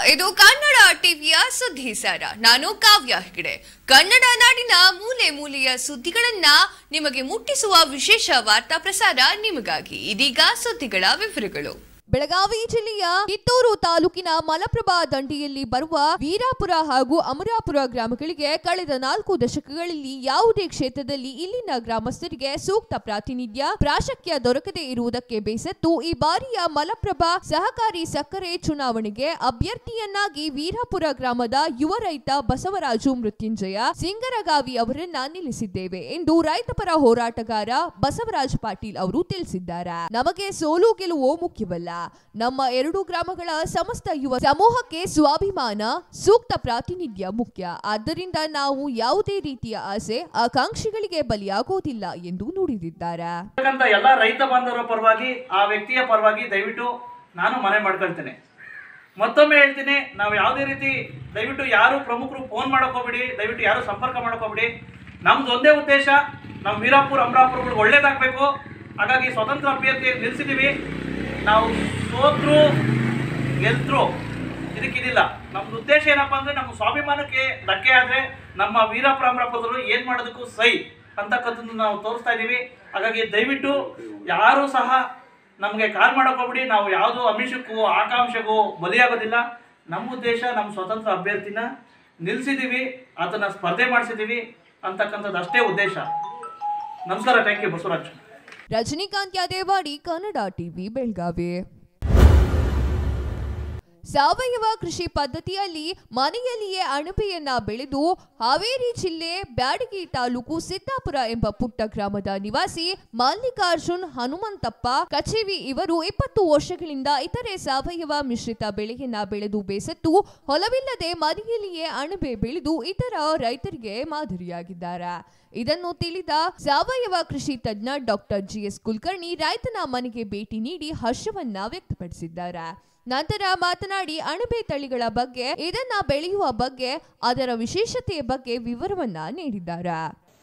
ಇದು ಕನ್ನಡ ಟಿವಿಯ ಸುದ್ದಿ ಸಾರ ನಾನು ಕಾವ್ಯ ಹೆಗಡೆ ಕನ್ನಡ ನಾಡಿನ ಮೂಲೆ ಮೂಲೆಯ ಸುದ್ದಿಗಳನ್ನ ನಿಮಗೆ ಮುಟ್ಟಿಸುವ ವಿಶೇಷ ವಾರ್ತಾ ಪ್ರಸಾರ ನಿಮಗಾಗಿ ಇದೀಗ ಸುದ್ದಿಗಳ ವಿವರಗಳು ಬೆಳಗಾವಿ ಜಿಲ್ಲೆಯ ಕಿತ್ತೂರು ತಾಲೂಕಿನ ಮಲಪ್ರಭಾ ದಂಡೆಯಲ್ಲಿ ಬರುವ ವೀರಾಪುರ ಹಾಗೂ ಅಮರಾಪುರ ಗ್ರಾಮಗಳಿಗೆ ಕಳೆದ ನಾಲ್ಕು ದಶಕಗಳಲ್ಲಿ ಯಾವುದೇ ಕ್ಷೇತ್ರದಲ್ಲಿ ಇಲ್ಲಿನ ಗ್ರಾಮಸ್ಥರಿಗೆ ಸೂಕ್ತ ಪ್ರಾತಿನಿಧ್ಯ ಪ್ರಾಶಕ್ಯ ದೊರಕದೇ ಇರುವುದಕ್ಕೆ ಬೇಸತ್ತು ಈ ಬಾರಿಯ ಮಲಪ್ರಭಾ ಸಹಕಾರಿ ಸಕ್ಕರೆ ಚುನಾವಣೆಗೆ ಅಭ್ಯರ್ಥಿಯನ್ನಾಗಿ ವೀರಾಪುರ ಗ್ರಾಮದ ಯುವ ರೈತ ಬಸವರಾಜು ಮೃತ್ಯುಂಜಯ ಸಿಂಗರಗಾವಿ ಅವರನ್ನ ನಿಲ್ಲಿಸಿದ್ದೇವೆ ಎಂದು ರೈತಪರ ಹೋರಾಟಗಾರ ಬಸವರಾಜ ಪಾಟೀಲ್ ಅವರು ತಿಳಿಸಿದ್ದಾರೆ ನಮಗೆ ಸೋಲು ಗೆಲುವು ಮುಖ್ಯವಲ್ಲ ನಮ್ಮ ಎರಡು ಗ್ರಾಮಗಳ ಸಮಸ್ತ ಯುವ ಸಮೂಹಕ್ಕೆ ಸ್ವಾಭಿಮಾನ ಸೂಕ್ತ ಪ್ರಾತಿನಿಧ್ಯ ಮುಖ್ಯ ಆದ್ದರಿಂದ ನಾವು ಯಾವುದೇ ರೀತಿಯ ಆಸೆ ಆಕಾಂಕ್ಷಿಗಳಿಗೆ ಬಲಿಯಾಗೋದಿಲ್ಲ ಎಂದು ನುಡಿದಿದ್ದಾರೆ ಇರ್ತಕ್ಕಂಥ ಎಲ್ಲ ರೈತ ಬಾಂಧವರ ಪರವಾಗಿ ಆ ವ್ಯಕ್ತಿಯ ಪರವಾಗಿ ದಯವಿಟ್ಟು ನಾನು ಮನೆ ಮಾಡ್ಕೊಳ್ತೇನೆ ಮತ್ತೊಮ್ಮೆ ಹೇಳ್ತೀನಿ ನಾವು ಯಾವುದೇ ರೀತಿ ದಯವಿಟ್ಟು ಯಾರು ಪ್ರಮುಖರು ಫೋನ್ ಹೋಗ್ಬೇಡಿ ದಯವಿಟ್ಟು ಯಾರು ಸಂಪರ್ಕ ಹೋಗ್ಬೇಡಿ ನಮ್ದು ಒಂದೇ ಉದ್ದೇಶ ನಮ್ಮ ವೀರಾಪುರ ಅಮರಾಪುರಗಳು ಒಳ್ಳೇದಾಗಬೇಕು ಹಾಗಾಗಿ ಸ್ವತಂತ್ರ ಅಭ್ಯರ್ಥಿ ನಿಲ್ಲಿಸಿದ್ದೀವಿ ನಾವು ಸೋತ್ರು ಗೆಲ್ತ್ರು ಇದಕ್ಕಿದಿಲ್ಲ ನಮ್ದು ಉದ್ದೇಶ ಏನಪ್ಪ ಅಂದ್ರೆ ನಮ್ಮ ಸ್ವಾಭಿಮಾನಕ್ಕೆ ಧಕ್ಕೆ ಆದ್ರೆ ನಮ್ಮ ವೀರಾಪುರ ಅಮರಾಪುರದವರು ಏನ್ ಮಾಡೋದಕ್ಕೂ ಸೈ ಅಂತಕ್ಕಂಥದ್ದು ನಾವು ತೋರಿಸ್ತಾ ಇದ್ದೀವಿ ಹಾಗಾಗಿ ದಯವಿಟ್ಟು ಯಾರು ಸಹ ನಮಗೆ ಕಾಲ್ ಮಾಡಕ್ ಹೋಗ್ಬಿಡಿ ನಾವು ಯಾವುದು ಅಮಿಷಕ್ಕೂ ಆಕಾಂಕ್ಷೆಗೂ ಬಲಿಯಾಗೋದಿಲ್ಲ ನಮ್ಮ ಉದ್ದೇಶ ನಮ್ಮ ಸ್ವತಂತ್ರ ಅಭ್ಯರ್ಥಿನ ನಿಲ್ಲಿಸಿದ್ದೀವಿ ಅದನ್ನ ಸ್ಪರ್ಧೆ ಮಾಡಿಸಿದ್ದೀವಿ ಅಂತಕ್ಕಂಥದ್ದು ಅಷ್ಟೇ ಉದ್ದೇಶ ನಮಸ್ಕಾರ thank you Basavaraj Rajinikanth Yadewadi Kannada TV Belagavi ಸಾವಯವ ಕೃಷಿ ಪದ್ಧತಿಯಲ್ಲಿ ಮನೆಯಲ್ಲಿಯೇ ಅಣಬೆಯನ್ನ ಬೆಳೆದು ಹಾವೇರಿ ಜಿಲ್ಲೆ ಬ್ಯಾಡಗಿ ತಾಲೂಕು ಸಿದ್ದಾಪುರ ಎಂಬ ಪುಟ್ಟ ಗ್ರಾಮದ ನಿವಾಸಿ ಮಲ್ಲಿಕಾರ್ಜುನ್ ಹನುಮಂತಪ್ಪ ಕಚೇವಿ ಇವರು ಇಪ್ಪತ್ತು ವರ್ಷಗಳಿಂದ ಇತರೆ ಸಾವಯವ ಮಿಶ್ರಿತ ಬೆಳೆಯನ್ನ ಬೆಳೆದು ಬೇಸತ್ತು ಹೊಲವಿಲ್ಲದೆ ಮನೆಯಲ್ಲಿಯೇ ಅಣಬೆ ಬೆಳೆದು ಇತರ ರೈತರಿಗೆ ಮಾದರಿಯಾಗಿದ್ದಾರೆ ಇದನ್ನು ತಿಳಿದ ಸಾವಯವ ಕೃಷಿ ತಜ್ಞ ಡಾಕ್ಟರ್ ಜಿಎಸ್ ಕುಲಕರ್ಣಿ ರೈತನ ಮನೆಗೆ ಭೇಟಿ ನೀಡಿ ಹರ್ಷವನ್ನ ವ್ಯಕ್ತಪಡಿಸಿದ್ದಾರೆ ನಂತರ ಮಾತನಾಡಿ ಅಣಬೆ ತಳಿಗಳ ಬಗ್ಗೆ ಇದನ್ನ ಬೆಳೆಯುವ ಬಗ್ಗೆ ಅದರ ವಿಶೇಷತೆಯ ಬಗ್ಗೆ ವಿವರವನ್ನ ನೀಡಿದ್ದಾರೆ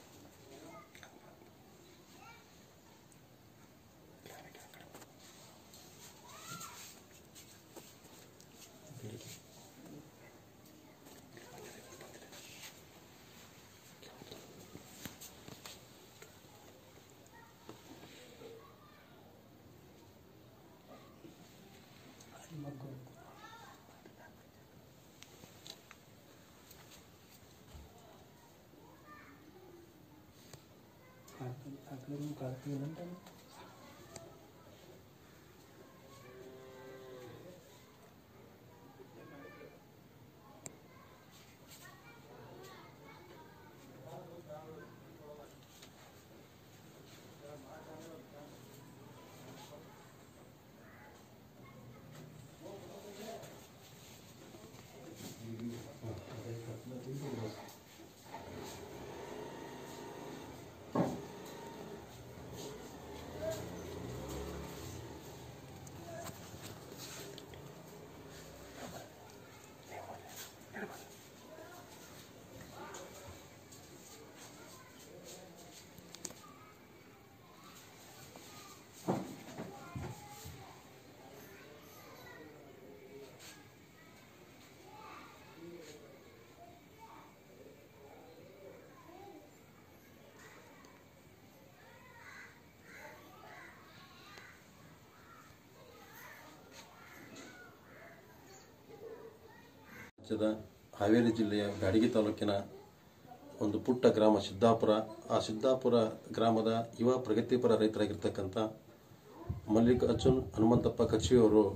ರಾಜ್ಯದ ಹಾವೇರಿ ಜಿಲ್ಲೆಯ ಬ್ಯಾಡಗಿ ತಾಲೂಕಿನ ಒಂದು ಪುಟ್ಟ ಗ್ರಾಮ ಸಿದ್ದಾಪುರ ಆ ಸಿದ್ದಾಪುರ ಗ್ರಾಮದ ಯುವ ಪ್ರಗತಿಪರ ರೈತರಾಗಿರ್ತಕ್ಕಂಥ ಮಲ್ಲಿಕಾರ್ಜುನ್ ಹನುಮಂತಪ್ಪ ಕಚ್ಚಿಯವರು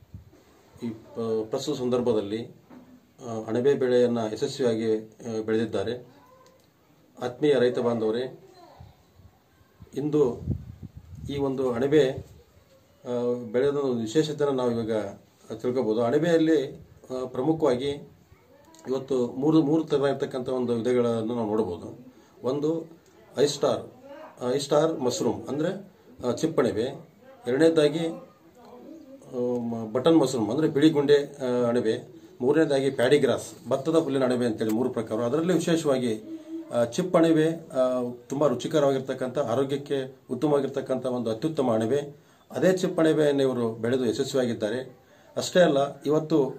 ಈ ಪ- ಪ್ರಸ್ತುತ ಸಂದರ್ಭದಲ್ಲಿ ಆ, ಅಣಬೆ ಬೆಳೆಯನ್ನು ಯಶಸ್ವಿಯಾಗಿ ಆ, ಬೆಳೆದಿದ್ದಾರೆ ಆತ್ಮೀಯ ರೈತ ಬಾಂಧವರೇ ಇಂದು ಈ ಒಂದು ಅಣಬೆ ಆ, ಬೆಳೆದ ಒಂದು ವಿಶೇಷತೆಯನ್ನು ನಾವು ಇವಾಗ ತಿಳ್ಕೊಬೋದು ಅಣಬೆಯಲ್ಲಿ ಆ, ಪ್ರಮುಖವಾಗಿ ಇವತ್ತು ಮೂರು ಮೂರು ಥರ ಇರ್ತಕ್ಕಂಥ ಒಂದು ವಿಧಗಳನ್ನು ನಾವು ನೋಡ್ಬೋದು ಒಂದು oyster oyster mushroom ಅಂದರೆ ಚಿಪ್ಪಣಬೆ ಎರಡನೇದಾಗಿ ಆ, ಮ- ಬಟನ್ ಮಶ್ರೂಮ್ ಅಂದರೆ ಬಿಳಿಗುಂಡೆ ಆ, ಅಣಬೆ ಮೂರನೇದಾಗಿ ಪ್ಯಾಡಿಗ್ರಾಸ್ ಭತ್ತದ ಹುಲ್ಲಿನ ಅಣಬೆ ಅಂತೇಳಿ ಮೂರು ಪ್ರಕಾರ ಅದರಲ್ಲಿ ವಿಶೇಷವಾಗಿ ಆ, ಚಿಪ್ ಅಣಬೆ ಆ, ತುಂಬಾ ರುಚಿಕರವಾಗಿರ್ತಕ್ಕಂಥ ಆರೋಗ್ಯಕ್ಕೆ ಉತ್ತಮವಾಗಿರ್ತಕ್ಕಂಥ ಒಂದು ಅತ್ಯುತ್ತಮ ಅಣಬೆ ಅದೇ ಚಿಪ್ ಅಣಬೆಯನ್ನು ಇವರು ಬೆಳೆದು ಯಶಸ್ವಿಯಾಗಿದ್ದಾರೆ ಅಷ್ಟೇ ಅಲ್ಲ ಇವತ್ತು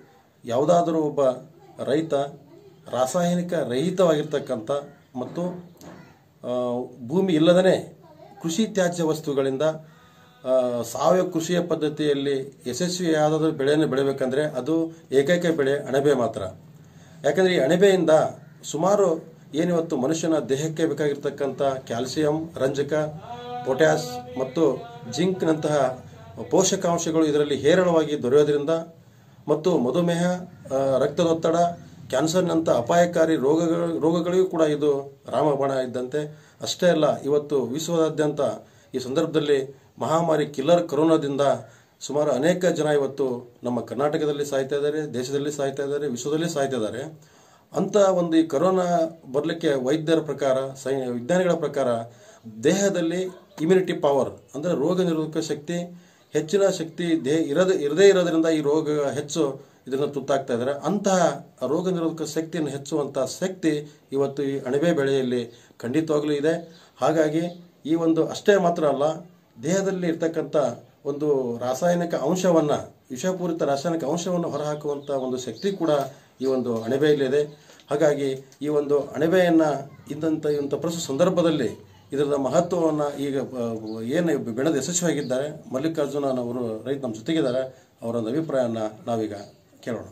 ಯಾವುದಾದರೂ ಒಬ್ಬ ರೈತ ರಾಸಾಯನಿಕ ರಹಿತವಾಗಿರ್ತಕ್ಕಂಥ ಮತ್ತು ಆ, ಭೂಮಿ ಇಲ್ಲದೇ ಕೃಷಿ ತ್ಯಾಜ್ಯ ವಸ್ತುಗಳಿಂದ ಆ, ಸಾವಯವ ಕೃಷಿಯ ಪದ್ಧತಿಯಲ್ಲಿ ಯಶಸ್ವಿಯಾದ ಬೆಳೆಯನ್ನು ಬೆಳಿಬೇಕಂದ್ರೆ ಅದು ಏಕೈಕ ಬೆಳೆ ಅಣಬೆ ಮಾತ್ರ ಯಾಕಂದ್ರೆ ಈ ಅಣಬೆಯಿಂದ ಸುಮಾರು ಏನಿವತ್ತು ಮನುಷ್ಯನ ದೇಹಕ್ಕೆ ಬೇಕಾಗಿರ್ತಕ್ಕಂಥ ಕ್ಯಾಲ್ಸಿಯಂ ರಂಜಕ ಪೊಟ್ಯಾಸ್ ಮತ್ತು ಜಿಂಕ್ನಂತಹ ಪೋಷಕಾಂಶಗಳು ಇದರಲ್ಲಿ ಹೇರಳವಾಗಿ ದೊರೆಯೋದ್ರಿಂದ ಮತ್ತು ಮಧುಮೇಹ ಆ, ರಕ್ತದೊತ್ತಡ ಕ್ಯಾನ್ಸರ್ನಂಥ ಅಪಾಯಕಾರಿ ರೋಗಗಳು ರೋಗಗಳಿಗೂ ಕೂಡ ಇದು ರಾಮಬಾಣ ಇದ್ದಂತೆ ಅಷ್ಟೇ ಅಲ್ಲ ಇವತ್ತು ವಿಶ್ವದಾದ್ಯಂತ ಈ ಸಂದರ್ಭದಲ್ಲಿ ಮಹಾಮಾರಿ ಕಿಲ್ಲರ್ ಕೊರೋನಾದಿಂದ ಸುಮಾರು ಅನೇಕ ಜನ ಇವತ್ತು ನಮ್ಮ ಕರ್ನಾಟಕದಲ್ಲಿ ಸಾಯ್ತಾ ಇದ್ದಾರೆ ದೇಶದಲ್ಲಿ ಸಾಯ್ತಾ ಇದ್ದಾರೆ ವಿಶ್ವದಲ್ಲಿ ಸಾಯ್ತಾ ಇದ್ದಾರೆ ಅಂತ ಒಂದು ಈ ಕೊರೋನಾ ಬರಲಿಕ್ಕೆ ವೈದ್ಯರ ಪ್ರಕಾರ ಸೈ ವಿಜ್ಞಾನಿಗಳ ಪ್ರಕಾರ ದೇಹದಲ್ಲಿ ಇಮ್ಯುನಿಟಿ ಪವರ್ ಅಂದರೆ ರೋಗ ನಿರೋಧಕ ಶಕ್ತಿ ಹೆಚ್ಚಿನ ಶಕ್ತಿ ದೇಹ ಇರದ ಇರದೇ ಇರೋದ್ರಿಂದ ಈ ರೋಗ ಹೆಚ್ಚು ಇದನ್ನು ತುತ್ತಾಗ್ತಾ ಇದ್ದಾರೆ ಅಂತಹ ರೋಗ ನಿರೋಧಕ ಶಕ್ತಿಯನ್ನು ಹೆಚ್ಚುವಂತಹ ಶಕ್ತಿ ಇವತ್ತು ಈ ಅಣಬೆ ಬೆಳೆಯಲ್ಲಿ ಖಂಡಿತವಾಗ್ಲೂ ಇದೆ ಹಾಗಾಗಿ ಈ ಒಂದು ಅಷ್ಟೇ ಮಾತ್ರ ಅಲ್ಲ ದೇಹದಲ್ಲಿ ಇರ್ತಕ್ಕಂಥ ಒಂದು ರಾಸಾಯನಿಕ ಅಂಶವನ್ನ ವಿಷಪೂರಿತ ರಾಸಾಯನಿಕ ಅಂಶವನ್ನು ಹೊರಹಾಕುವಂತ ಒಂದು ಶಕ್ತಿ ಕೂಡ ಈ ಒಂದು ಅಣಬೆಯಲ್ಲಿದೆ ಹಾಗಾಗಿ ಈ ಒಂದು ಅಣಬೆಯನ್ನ ಇದ್ದಂಥ ಇಂಥ ಪ್ರಸ್ತುತ ಸಂದರ್ಭದಲ್ಲಿ ಇದರ ಮಹತ್ವವನ್ನ ಈಗ ಆ, ಏನು ಬೆಳೆದು ಯಶಸ್ವಿಯಾಗಿದ್ದಾರೆ ಮಲ್ಲಿಕಾರ್ಜುನ ಅವರು ರೈತ ನಮ್ಮ ಜೊತೆಗಿದ್ದಾರೆ ಅವರ ಒಂದು ಅಭಿಪ್ರಾಯನ ನಾವೀಗ ಕೇಳೋಣ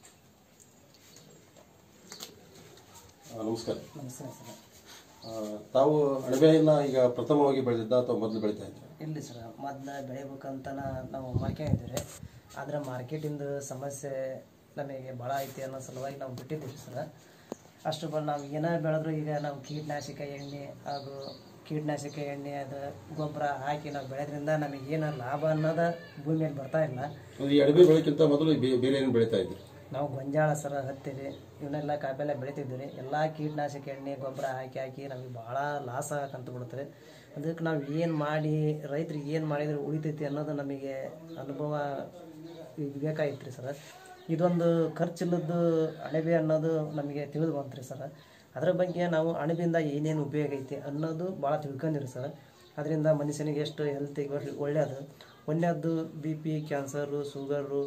ಆ, ನಮಸ್ಕಾರ ನಮಸ್ಕಾರ ಸರ್ ಆ, ತಾವು ಅಣಬೆಯನ್ನ ಈಗ ಪ್ರಥಮವಾಗಿ ಬೆಳೆದಿದ್ದ ಅಥವಾ ಮೊದಲು ಬೆಳೀತಾ ಇದ್ದ ಇಲ್ಲಿ ಸರ್ ಮೊದಲು ಬೆಳಿಬೇಕಂತ ನಾವು ಮಾಡ್ಕೊಂಡಿದ್ದೀವಿ ಆದರೆ ಮಾರ್ಕೆಟಿಂದ ಸಮಸ್ಯೆ ನಮಗೆ ಭಾಳ ಐತಿ ಅನ್ನೋ ಸಲುವಾಗಿ ನಾವು ಬಿಟ್ಟಿದ್ದೀವಿ ಸರ್ ಅಷ್ಟು ಬ ನಾವು ಏನೇ ಬೆಳೆದ್ರು ಈಗ ನಾವು ಕೀಟನಾಶಕ ಎಣ್ಣೆ ಹಾಗೂ ಕೀಟನಾಶಕ ಎಣ್ಣೆ ಅದು ಗೊಬ್ಬರ ಹಾಕಿ ನಾವು ಬೆಳೆದ್ರಿಂದ ನಮಗೆ ಏನು ಲಾಭ ಅನ್ನೋದು ಭೂಮಿಯಲ್ಲಿ ಬರ್ತಾ ಇಲ್ಲ ಈ ಅಣಬೆ ಬೆಳೆಕ್ಕಿಂತ ಮೊದಲು ಬೇ- ಬೇರೆ ಏನು ಬೆಳೀತಾ ಇದ್ರಿ ನಾವು ಗೊಂಜಾಳ ಸರ ಹತ್ತಿರಿ ಇವನ್ನೆಲ್ಲ ಕಾಯಿಪಲ್ಲೆ ಬೆಳಿತಿದ್ವಿ ರೀ ಎಲ್ಲ ಕೀಟನಾಶಕ ಎಣ್ಣೆ ಗೊಬ್ಬರ ಹಾಕಿ ಹಾಕಿ ನಮಗೆ ಭಾಳ ಲಾಸ್ ಆಗಕ್ಕಂತ ಬಿಡುತ್ತೆ ಅದಕ್ಕೆ ನಾವು ಏನು ಮಾಡಿ ರೈತರಿಗೆ ಏನು ಮಾಡಿದ್ರೆ ಉಳಿತೈತಿ ಅನ್ನೋದು ನಮಗೆ ಅನುಭವ ಈಗ ಬೇಕಾಗಿತ್ತು ರೀ ಸರ್ ಇದೊಂದು ಖರ್ಚಿಲ್ಲದ್ದು ಅಣಬೆ ಅನ್ನೋದು ನಮಗೆ ತಿಳಿದು ಬಂತು ರೀ ಸರ್ ಅದರ ಬಗ್ಗೆ ನಾವು ಅಣಬೆಯಿಂದ ಏನೇನು ಉಪಯೋಗ ಐತಿ ಅನ್ನೋದು ಭಾಳ ತಿಳ್ಕೊಂಡಿರಿ ಸರ್ ಅದರಿಂದ ಮನುಷ್ಯನಿಗೆ ಎಷ್ಟು ಹೆಲ್ತಿಗೆ ಒಳ್ಳೆಯದು ಒಳ್ಳೆಯದು B P cancer sugar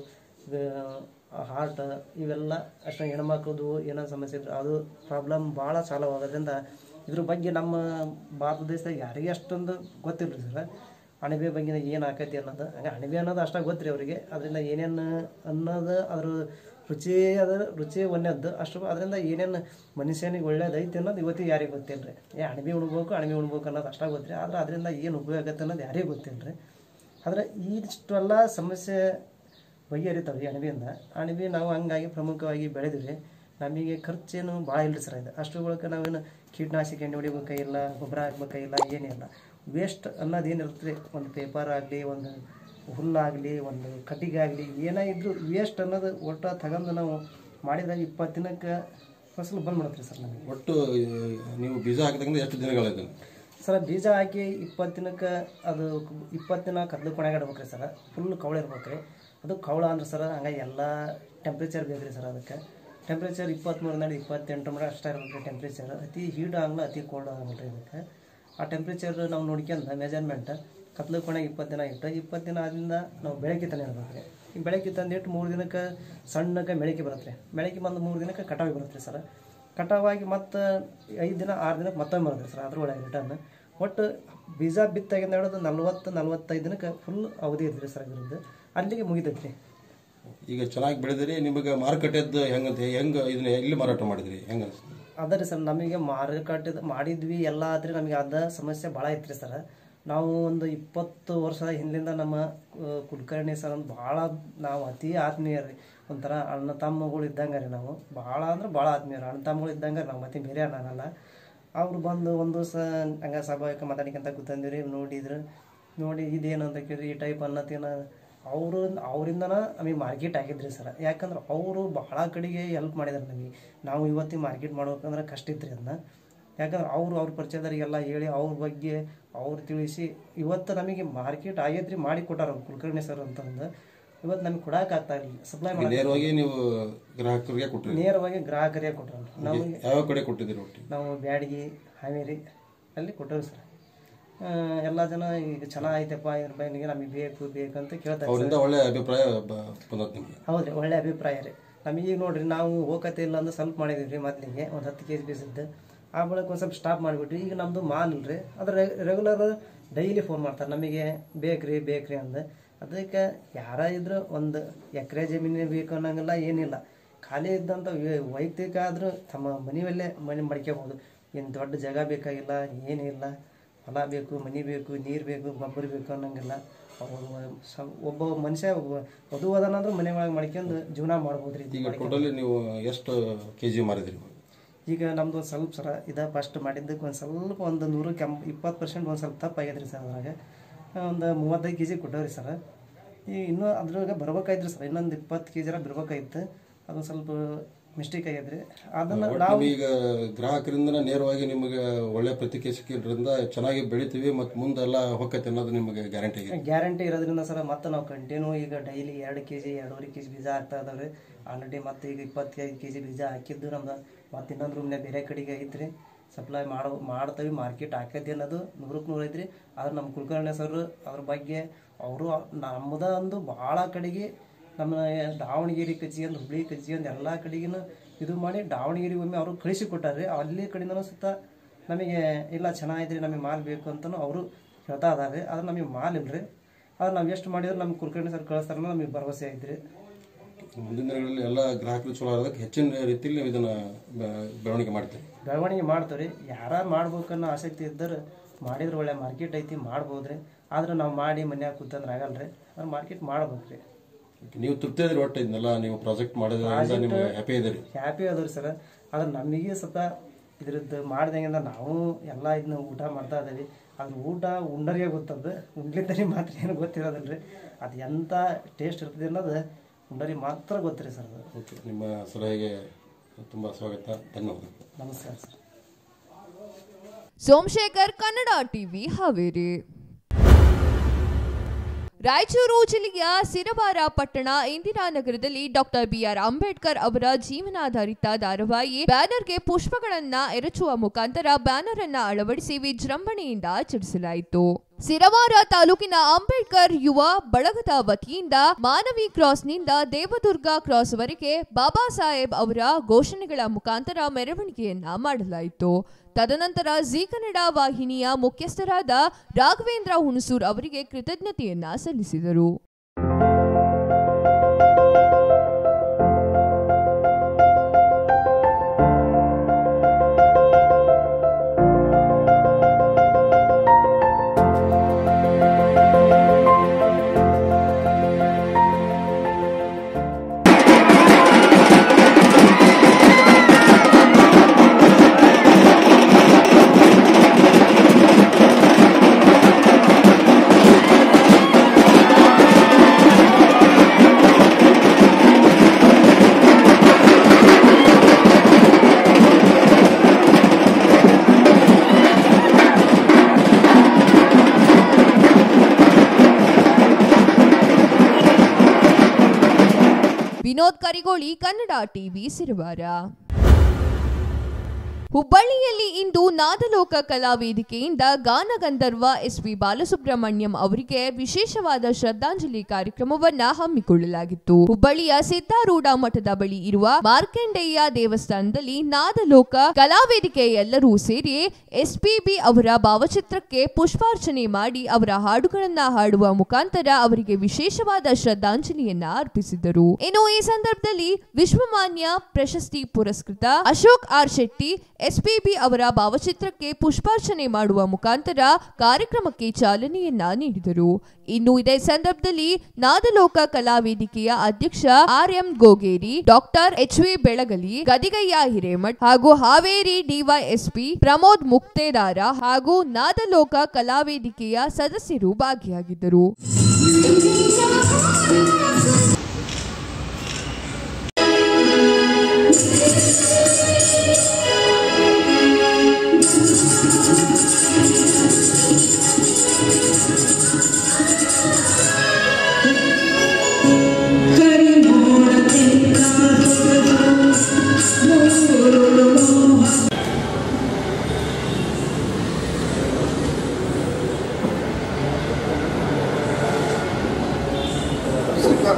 heart ಇವೆಲ್ಲ ಅಷ್ಟು ಹೆಣ್ಮಕ್ಳದು ಏನೋ ಸಮಸ್ಯೆ ಇದ್ರೆ ಅದು ಪ್ರಾಬ್ಲಮ್ ಭಾಳ ಸಾಲ್ವ್ ಆಗೋದ್ರಿಂದ ಇದ್ರ ಬಗ್ಗೆ ನಮ್ಮ ಭಾರತ ದೇಶದಾಗ ಯಾರಿಗೆ ಅಷ್ಟೊಂದು ಗೊತ್ತಿಲ್ಲ ರೀ ಸರ್ ಅಣಬೆ ಬಗ್ಗೆ ಏನು ಆಕೈತಿ ಅನ್ನೋದು ಹಂಗೆ ಅಣಬೆ ಅನ್ನೋದು ಅಷ್ಟ ಗೊತ್ತು ರೀ ಅವರಿಗೆ ಅದರಿಂದ ಏನೇನು ಅನ್ನೋದು ಅದ್ರ ರುಚಿ ಅದ ರುಚಿ ಒಳ್ಳೆಯದ್ದು ಅಷ್ಟು ಅದರಿಂದ ಏನೇನು ಮನುಷ್ಯನಿಗೆ ಒಳ್ಳೇದು ಐತಿ ಅನ್ನೋದು ಇವತ್ತಿಗೆ ಯಾರಿಗೆ ಗೊತ್ತಿಲ್ಲ ರೀ ಏ ಅಣಬೆ ಉಣ್ಬೇಕು ಅಣಬೆ ಉಣ್ಬೇಕು ಅನ್ನೋದು ಅಷ್ಟ ಗೊತ್ತು ರೀ ಆದ್ರೆ ಅದರಿಂದ ಏನು ಉಪಯೋಗ ಆಗತ್ತೆ ಅನ್ನೋದು ಯಾರಿಗೂ ಗೊತ್ತಿಲ್ಲ ರೀ ಆದರೆ ಇಷ್ಟೆಲ್ಲ ಸಮಸ್ಯೆ ಬಗೆಹರಿತಾವೆ ಈ ಅಣಬೆಯಿಂದ ಅಣಬೆ ನಾವು ಹಂಗಾಗಿ ಪ್ರಮುಖವಾಗಿ ಬೆಳೆದಿವಿ ನಮಗೆ ಖರ್ಚೇನು ಭಾಳ ಇಲ್ರಿ ಸರ್ ಇದು ಅಷ್ಟು ಬಳಕ ನಾವೇನು ಕೀಟನಾಶಕ ಎಣ್ಣೆ ಹೊಡಿಬೇಕಾಗಿಲ್ಲ ಗೊಬ್ಬರ ಹಾಕ್ಬೇಕಾಗಿಲ್ಲ ಏನಿಲ್ಲ ವೇಸ್ಟ್ ಅನ್ನೋದು ಏನಿರುತ್ತೆ ಒಂದು ಪೇಪರ್ ಆಗಲಿ ಒಂದು ಹುಲ್ಲಾಗಲಿ ಒಂದು ಕಟ್ಟಿಗೆ ಆಗಲಿ ಏನೇ ಇದ್ರೂ ವೇಸ್ಟ್ ಅನ್ನೋದು ಒಟ್ಟು ತಗೊಂಡು ನಾವು ಮಾಡಿದಾಗ ಇಪ್ಪತ್ತು ದಿನಕ್ಕೆ ಫಸಲು ಬಂದ್ಬಿಡುತ್ತೆ ಸರ್ ನಮಗೆ ಒಟ್ಟು ಆ, ನೀವು ಬೀಜ ಹಾಕಿದಂಗೆ ಎಷ್ಟು ದಿನಗಳಿದೆ ಸರ್ ಬೀಜ ಹಾಕಿ ಇಪ್ಪತ್ತು ದಿನಕ್ಕೆ ಅದು ಇಪ್ಪತ್ತು ದಿನ ಕದ್ಲು ಕೊನೆಗೆ ಇಡ್ಬೇಕ್ರಿ ಸರ್ ಫುಲ್ ಕವಳ ಇರ್ಬೇಕ್ರಿ ಅದು ಕವಳ ಅಂದ್ರೆ ಸರ್ ಹಂಗಾಗಿ ಎಲ್ಲ ಟೆಂಪ್ರೇಚರ್ ಬೇಕ್ರಿ ಸರ್ ಅದಕ್ಕೆ ಟೆಂಪ್ರೇಚರ್ ಇಪ್ಪತ್ತ್ಮೂರರಿಂದ ಇಪ್ಪತ್ತೆಂಟು ಮಟ್ಟ ಅಷ್ಟೇ ಇರ್ಬೇಕ್ರಿ ಟೆಂಪ್ರೇಚರ್ ಅತಿ ಹೀಟ್ ಆಗಲ್ಲ ಅತಿ ಕೋಲ್ಡ್ ಆಗಲ್ಲ ಇದಕ್ಕೆ ಆ ಟೆಂಪ್ರೇಚರ್ ನಾವು ನೋಡ್ಕೊಂಡು ಮೆಜರ್ಮೆಂಟ್ ಕತ್ಲು ಕೊನೆಗೆ ಇಪ್ಪತ್ತು ದಿನ ಇಟ್ಟು ಇಪ್ಪತ್ತು ದಿನ ಆದ್ರಿಂದ ನಾವು ಬೆಳಗ್ಗೆ ತಂದು ಇಡ್ಬೇಕ್ರಿ ಈ ಬೆಳಗ್ಗೆ ತಂದಿಟ್ಟು ಮೂರು ದಿನಕ್ಕೆ ಸಣ್ಣಕ್ಕೆ ಮೆಳಕೆ ಬರುತ್ತೆ ಮೆಳಕೆ ಬಂದು ಮೂರು ದಿನಕ್ಕೆ ಕಟಾವಿ ಬರುತ್ತೆ ಸರ್ ಕಟಾವಾಗಿ ಮತ್ತು ಐದು ದಿನ ಆರು ದಿನಕ್ಕೆ ಮತ್ತೊಮ್ಮೆ ಬರುತ್ತೆ ಸರ್ ಅದ್ರೊಳಗೆ ರಿಟರ್ನ್ ಒಟ್ಟು ಬೀಜ ಬಿತ್ತಾಗಿಂದ ಹಿಡಿದು ನಲ್ವತ್ತು ನಲ್ವತ್ತೈದು ದಿನಕ್ಕೆ ಫುಲ್ ಅವಧಿ ಇರ್ತದೆ ಸರ್ ಇದ್ರದ್ದು ಅಲ್ಲಿಗೆ ಮುಗಿತೈತೆ ರೀ ಈಗ ಚೆನ್ನಾಗಿ ಬೆಳೆದಿರಿ ನಿಮಗೆ ಮಾರುಕಟ್ಟೆದ್ದು ಹೆಂಗಂತ ಹೆಂಗೆ ಇದನ್ನ ಎಲ್ಲಿ ಮಾರಾಟ ಮಾಡಿದ್ರಿ ಹೆಂಗ ಅದ ರೀ ಸರ್ ನಮಗೆ ಮಾರುಕಟ್ಟೆ ಮಾಡಿದ್ವಿ ಎಲ್ಲ ಆದ್ರೆ ನಮಗೆ ಅದ ಸಮಸ್ಯೆ ಭಾಳ ಐತ್ರಿ ಸರ್ ನಾವು ಒಂದು ಇಪ್ಪತ್ತು ವರ್ಷದ ಹಿಂದಿಂದ ನಮ್ಮ ಆ, ಕುಲಕರ್ಣಿ ಸರ್ ಅಂತ ಭಾಳ ನಾವು ಅತಿ ಆತ್ಮೀಯ ರೀ ಒಂಥರ ಅಣ್ಣ ತಮ್ಮಗಳು ಇದ್ದಂಗೆ ರೀ ನಾವು ಭಾಳ ಅಂದ್ರೆ ಭಾಳ ಆತ್ಮೀಯ ರೀ ಅಣ್ಣ ತಮ್ಮಗಳು ಇದ್ದಂಗೆ ನಾವು ಮತ್ತೆ ಬೇರೆ ಅನ್ನಲ್ಲ ಅವ್ರು ಬಂದು ಒಂದು ದಿವಸ ಹಂಗೆ ಸ್ವಾಭಾವಿಕ ಮಾತಾಡಿಕೊಂತ ಕೂತಂದಿರಿ ನೋಡಿದ್ರು ನೋಡಿ ಇದೇನು ಅಂತ ಕೇಳಿ ಈ ಟೈಪ್ ಅನ್ನತ್ತೇನ ಅವರು ಅವರಿಂದನ ನಮಗೆ ಮಾರ್ಕೆಟ್ ಆಗಿದ್ರಿ ಸರ್ ಯಾಕಂದ್ರೆ ಅವರು ಭಾಳ ಕಡೆಗೆ ಹೆಲ್ಪ್ ಮಾಡಿದಾರೆ ನಮಗೆ ನಾವು ಇವತ್ತಿಗೆ ಮಾರ್ಕೆಟ್ ಮಾಡ್ಬೇಕಂದ್ರೆ ಕಷ್ಟ ಇತ್ತು ರೀ ಅದನ್ನ ಯಾಕಂದ್ರೆ ಅವರು ಅವ್ರ ಪರಿಚಯದವರಿಗೆಲ್ಲ ಹೇಳಿ ಅವ್ರ ಬಗ್ಗೆ ಅವ್ರು ತಿಳಿಸಿ ಇವತ್ತು ನಮಗೆ ಮಾರ್ಕೆಟ್ ಆಗೈತ್ರಿ ಮಾಡಿ ಕೊಟ್ಟಾರ ಅವ್ರು ಕುಲಕರ್ಣಿ ಸರ್ ಅಂತಂದು ಇವತ್ತು ನಮಗೆ ಕೊಡಕ್ಕೆ ಆಗ್ತಾ ಇಲ್ಲ ಸಪ್ಲೈ ಮಾಡಿ ನೇರವಾಗಿ ನೀವು ಗ್ರಾಹಕರಿಗೆ ಕೊಟ್ರಿ ನೇರವಾಗಿ ಗ್ರಾಹಕರಿಗೆ ಕೊಟ್ಟರು ನಾವು ಯಾವ ಕಡೆ ಕೊಟ್ಟಿದ್ದೀರಿ ಒಟ್ಟು ನಾವು ಬ್ಯಾಡಗಿ ಹಾವೇರಿ ಅಲ್ಲಿ ಕೊಟ್ಟರು ಸರ್ ಎಲ್ಲ ಜನ ಈಗ ಚೆನ್ನಾಗೈತಪ್ಪ ಇದ್ರ ಬಗ್ಗೆ ನಮಗೆ ಬೇಕು ಬೇಕಂತ ಕೇಳ್ತಾರೆ ಅವರಿಂದ ಒಳ್ಳೆ ಅಭಿಪ್ರಾಯ ಬ- ಬಂದತ್ ನಿಮಗೆ ಹೌದ್ರಿ ಒಳ್ಳೆ ಅಭಿಪ್ರಾಯ ರೀ ನಮಗೀಗ ನೋಡ್ರಿ ನಾವು ಹೋಗತ್ತೆ ಇಲ್ಲ ಅಂದ್ರೆ ಸ್ವಲ್ಪ ಮಾಡಿದ್ವಿ ರೀ ಮೊದಲಿಗೆ ಒಂದು ಹತ್ತು ಕೆ ಜಿ ಬೀಸಿದ್ದು ಆ ಬಳಿಕ ಒಂದು ಸ್ವಲ್ಪ ಸ್ಟಾಪ್ ಮಾಡಿಬಿಟ್ರಿ ಈಗ ನಮ್ಮದು ಮಾಲ್ ಇಲ್ರಿ ಅದ್ರ ರೆಗ್ಯುಲರ್ ಡೈಲಿ ಫೋನ್ ಮಾಡ್ತಾರೆ ನಮಗೆ ಬೇಕ್ರಿ ಬೇಕ್ರಿ ಅಂದ ಅದಕ್ಕೆ ಯಾರ ಇದ್ರು ಒಂದು ಎಕರೆ ಜಮೀನು ಬೇಕು ಅನ್ನಂಗಿಲ್ಲ ಏನಿಲ್ಲ ಖಾಲಿ ಇದ್ದಂಥ ವ- ವೈಯಕ್ತಿಕ ಆದರೂ ತಮ್ಮ ಮನೆಯಲ್ಲೇ ಮನೆ ಮಡ್ಕೋಬೋದು ಏನು ದೊಡ್ಡ ಜಾಗ ಬೇಕಾಗಿಲ್ಲ ಏನಿಲ್ಲ ಹೊಲ ಬೇಕು ಮನೆ ಬೇಕು ನೀರು ಬೇಕು ಗೊಬ್ಬರ ಬೇಕು ಅನ್ನಂಗಿಲ್ಲ ಅವ್ರು ಸ- ಒಬ್ಬ ಮನುಷ್ಯ ಒಬ್ಬ ವಧು ಅದಾನಂದ್ರೆ ಮನೆ ಒಳಗೆ ಮಾಡ್ಕೊಂಡು ಜೀವನ ಮಾಡ್ಬೋದು ರೀ ಈಗ ಟೋಟಲಿ ನೀವು ಎಷ್ಟು ಕೆ ಜಿ ಮಾರಿದ್ರಿ ಈಗ ನಮ್ದು ಒಂದು ಸ್ವಲ್ಪ ಸರ ಇದ ಫಸ್ಟ್ ಮಾಡಿದ್ದಕ್ಕೆ ಒಂದು ಸ್ವಲ್ಪ ಒಂದು ನೂರು ಕೆಂಪ್ ಇಪ್ಪತ್ತು ಪರ್ಸೆಂಟ್ ಒಂದು ಸ್ವಲ್ಪ ತಪ್ಪಾಗ್ಯದ ರೀ ಸರ್ ಅದ್ರಾಗ ಒಂದು ಮೂವತ್ತೈದು ಕೆ ಜಿ ಕೊಟ್ಟವ್ರಿ ಸರ್ ಈ ಇನ್ನೂ ಅದ್ರಾಗ ಬರ್ಬೇಕಾಯ್ತು ಸರ್ ಇನ್ನೊಂದು ಇಪ್ಪತ್ತು ಕೆ ಜಿರ ಬರ್ಬೇಕಾಯ್ತು ಅದು ಸ್ವಲ್ಪ ಮಿಸ್ಟೇಕ್ ಆಗ್ಯದ್ರಿ ಅದನ್ನು ನಾವು ಈಗ ಗ್ರಾಹಕರಿಂದ ನೇರವಾಗಿ ನಿಮಗೆ ಒಳ್ಳೆ ಪ್ರತಿಕ್ರಿಯೆ ಸಿಕ್ಕಿದ್ರಿಂದ ಚೆನ್ನಾಗಿ ಬೆಳಿತೀವಿ ಮತ್ತು ಮುಂದೆಲ್ಲ ಹೊಕ್ಕೈತೆ ಅನ್ನೋದು ನಿಮಗೆ ಗ್ಯಾರಂಟಿ ಆಗಿದೆ ಗ್ಯಾರಂಟಿ ಇರೋದ್ರಿಂದ ಸರ್ ಮತ್ತೆ ನಾವು ಕಂಟಿನ್ಯೂ ಈಗ ಡೈಲಿ ಎರಡು ಕೆ ಜಿ ಎರಡೂವರೆ ಕೆ ಜಿ ಬೀಜ ಹಾಕ್ತಾ ಇದಾವೆ ಆಲ್ರೆಡಿ ಮತ್ತೆ ಈಗ ಇಪ್ಪತ್ತೈದು ಕೆ ಜಿ ಬೀಜ ಹಾಕಿದ್ದು ನಮ್ದು ಮತ್ತೆ ಇನ್ನೊಂದು ರೂಮ್ನೇ ಬೇರೆ ಕಡೆಗೆ ಐತ್ರಿ ಸಪ್ಲೈ ಮಾಡೋ ಮಾಡ್ತೀವಿ ಮಾರ್ಕೆಟ್ ಹಾಕೈತಿ ಅನ್ನೋದು ನೂರಕ್ಕೆ ನೂರು ಐತ್ರಿ ಆದ್ರೆ ನಮ್ಮ ಕುಲಕರ್ಣಿ ಸರ್ ಅದ್ರ ಬಗ್ಗೆ ಅವರು ನಮ್ಮದ ಒಂದು ಭಾಳ ಕಡೆಗೆ ನಮ್ಮ ದಾವಣಗೆರೆ ಕಚ್ಚಿಗೆಂದು ಹುಬ್ಳಿ ಕಚ್ಚಿಗೆಂದು ಎಲ್ಲ ಕಡೆಗಿನ ಇದು ಮಾಡಿ ದಾವಣಗೆರೆ ಒಮ್ಮೆ ಅವರು ಕಳಿಸಿ ಕೊಟ್ಟಾರ್ರಿ ಅಲ್ಲಿ ಕಡೆಯಿಂದನೂ ಸುತ್ತ ನಮಗೆ ಇಲ್ಲ ಚೆನ್ನಾಗೈತ್ರಿ ನಮಗೆ ಮಾಲ್ ಬೇಕು ಅಂತಲೂ ಅವರು ಹೇಳ್ತಾ ಇದಾರೆ ಆದ್ರೆ ನಮಗೆ ಮಾಲ್ ಇಲ್ರಿ ಆದ್ರೆ ನಾವು ಎಷ್ಟು ಮಾಡಿದ್ರೆ ನಮ್ಮ ಕುಲಕರ್ಣಿ ಸರ್ ಕಳಿಸ್ತಾರ ನಮಗೆ ಭರವಸೆ ಐತ್ರಿ ಮುಂದಿನ ದಿನಗಳಲ್ಲಿ ಎಲ್ಲ ಗ್ರಾಹಕರು ಚಲೋ ಆಗೋದಕ್ಕೆ ಹೆಚ್ಚಿನ ರೀತಿಯಲ್ಲಿ ನೀವು ಇದನ್ನ ಬೆ- ಬೆಳವಣಿಗೆ ಮಾಡ್ತೀವಿ ಬೆಳವಣಿಗೆ ಮಾಡ್ತೀವಿ ಯಾರು ಮಾಡ್ಬೇಕನ್ನೋ ಆಸಕ್ತಿ ಇದ್ದರೆ ಮಾಡಿದ್ರೆ ಒಳ್ಳೆ ಮಾರ್ಕೆಟ್ ಐತಿ ಮಾಡ್ಬೋದ್ರಿ ಆದ್ರೆ ನಾವು ಮಾಡಿ ಮನ್ಯಾಗ ಕೂತಂದ್ರೆ ಆಗಲ್ರಿ ಅದ್ರ ಮಾರ್ಕೆಟ್ ಮಾಡ್ಬೇಕ್ರಿ ನೀವು ತೃಪ್ತಿ ಇದ್ರಿ ಒಟ್ಟು ಇದನ್ನೆಲ್ಲ ನೀವು ಪ್ರಾಜೆಕ್ಟ್ ಮಾಡೋದ್ರಿಂದ ನಿಮ್ಗೆ ಹ್ಯಾಪಿ ಇದ್ದೀರಿ ಹ್ಯಾಪಿ ಅದಾವ್ರಿ ಸರ್ ಆದ್ರೆ ನಮಗೆ ಸ್ವಲ್ಪ ಇದ್ರದ್ದು ಮಾಡ್ದಂಗಿಂದ ನಾವು ಎಲ್ಲ ಇದನ್ನ ಊಟ ಮಾಡ್ತಾ ಇದ್ದೀವಿ ಅದ್ರ ಊಟ ಉಂಡರಿಗೆ ಗೊತ್ತದ ಉಂಡ್ಲಿದ್ದರಿಗೆ ಮಾತ್ರ ಏನು ಗೊತ್ತಿರೋದಿಲ್ಲ ರೀ ಅದು ಎಂಥ ಟೇಸ್ಟ್ ಇರ್ತದೆ ಅನ್ನೋದು ಉಂಡರಿಗೆ ಮಾತ್ರ ಗೊತ್ತಿರಿ ಸರ್ ಅದು ಓಕೆ ನಿಮ್ಮ ಸಲಹೆಗೆ ತುಂಬ ಸ್ವಾಗತ ಧನ್ಯವಾದಗಳು ನಮಸ್ಕಾರ ಸರ್ ಸೋಮಶೇಖರ್ ಕನ್ನಡ ಟಿವಿ ಹಾವೇರಿ ರಾಯಚೂರು ಜಿಲ್ಲೆಯ ಸಿರವಾರ ಪಟ್ಟಣ ಇಂದಿರಾನಗರದಲ್ಲಿ ಡಾಕ್ಟರ್ ಬಿಆರ್ ಅಂಬೇಡ್ಕರ್ ಅವರ ಜೀವನಾಧಾರಿತ ಧಾರಾವಾಹಿ ಬ್ಯಾನರ್ಗೆ ಪುಷ್ಪಗಳನ್ನ ಎರಚುವ ಮುಖಾಂತರ ಬ್ಯಾನರ್ ಅನ್ನ ಅಳವಡಿಸಿ ವಿಜೃಂಭಣೆಯಿಂದ ಆಚರಿಸಲಾಯಿತು ಸಿರವಾರ ತಾಲೂಕಿನ ಅಂಬೇಡ್ಕರ್ ಯುವ ಬಳಗದ ವತಿಯಿಂದ ಮಾನವಿ ಕ್ರಾಸ್ನಿಂದ ದೇವದುರ್ಗ ಕ್ರಾಸ್ ವರೆಗೆ ಬಾಬಾ ಸಾಹೇಬ್ ಅವರ ಘೋಷಣೆಗಳ ಮುಖಾಂತರ ಮೆರವಣಿಗೆಯನ್ನ ಮಾಡಲಾಯಿತು ತದನಂತರ ಜಿ ಕನ್ನಡ ವಾಹಿನಿಯ ಮುಖ್ಯಸ್ಥರಾದ ರಾಘವೇಂದ್ರ ಹುಣಸೂರ್ ಅವರಿಗೆ ಕೃತಜ್ಞತೆಯನ್ನ ಸಲ್ಲಿಸಿದರು ವಿನೋದ್ ಕರಿಗೋಳಿ ಕನ್ನಡ ಟಿವಿ ಸಿರವಾರ ಹುಬ್ಬಳ್ಳಿಯಲ್ಲಿ ಇಂದು ನಾದಲೋಕ ಕಲಾ ವೇದಿಕೆಯಿಂದ ಗಾನಗಂಧರ್ವ ಎಸ್ ಪಿ ಬಾಲಸುಬ್ರಹ್ಮಣ್ಯಂ ಅವರಿಗೆ ವಿಶೇಷವಾದ ಶ್ರದ್ಧಾಂಜಲಿ ಕಾರ್ಯಕ್ರಮವನ್ನ ಹಮ್ಮಿಕೊಳ್ಳಲಾಗಿತ್ತು ಹುಬ್ಬಳ್ಳಿಯ ಸಿದ್ದಾರೂಢ ಮಠದ ಬಳಿ ಇರುವ ಮಾರ್ಕಂಡೇಯ ದೇವಸ್ಥಾನದಲ್ಲಿ ನಾದಲೋಕ ಕಲಾ ವೇದಿಕೆ ಎಲ್ಲರೂ ಸೇರಿ ಎಸ್ಪಿಬಿ ಅವರ ಭಾವಚಿತ್ರಕ್ಕೆ ಪುಷ್ಪಾರ್ಚನೆ ಮಾಡಿ ಅವರ ಹಾಡುಗಳನ್ನ ಹಾಡುವ ಮುಖಾಂತರ ಅವರಿಗೆ ವಿಶೇಷವಾದ ಶ್ರದ್ಧಾಂಜಲಿಯನ್ನ ಅರ್ಪಿಸಿದರು ಇನ್ನು ಈ ಸಂದರ್ಭದಲ್ಲಿ ವಿಶ್ವಮಾನ್ಯ ಪ್ರಶಸ್ತಿ ಪುರಸ್ಕೃತ ಅಶೋಕ್ ಆರ್ ಶೆಟ್ಟಿ ಎಸ್ಪಿಬಿ ಅವರ ಭಾವಚಿತ್ರಕ್ಕೆ ಪುಷ್ಪಾರ್ಚನೆ ಮಾಡುವ ಮುಖಾಂತರ ಕಾರ್ಯಕ್ರಮಕ್ಕೆ ಚಾಲನೆಯನ್ನ ನೀಡಿದರು ಇನ್ನು ಇದೇ ಸಂದರ್ಭದಲ್ಲಿ ನಾದಲೋಕ ಕಲಾ ವೇದಿಕೆಯ ಅಧ್ಯಕ್ಷ R M Gogeri doctor H V Belagali Gadigayya Hiremath ಹಾಗೂ ಹಾವೇರಿ ಡಿವೈಎಸ್ಪಿ ಪ್ರಮೋದ್ ಮುಕ್ತೇದಾರ ಹಾಗೂ ನಾದಲೋಕ ಕಲಾ ವೇದಿಕೆಯ ಸದಸ್ಯರು ಭಾಗಿಯಾಗಿದ್ದರು ಸುಖ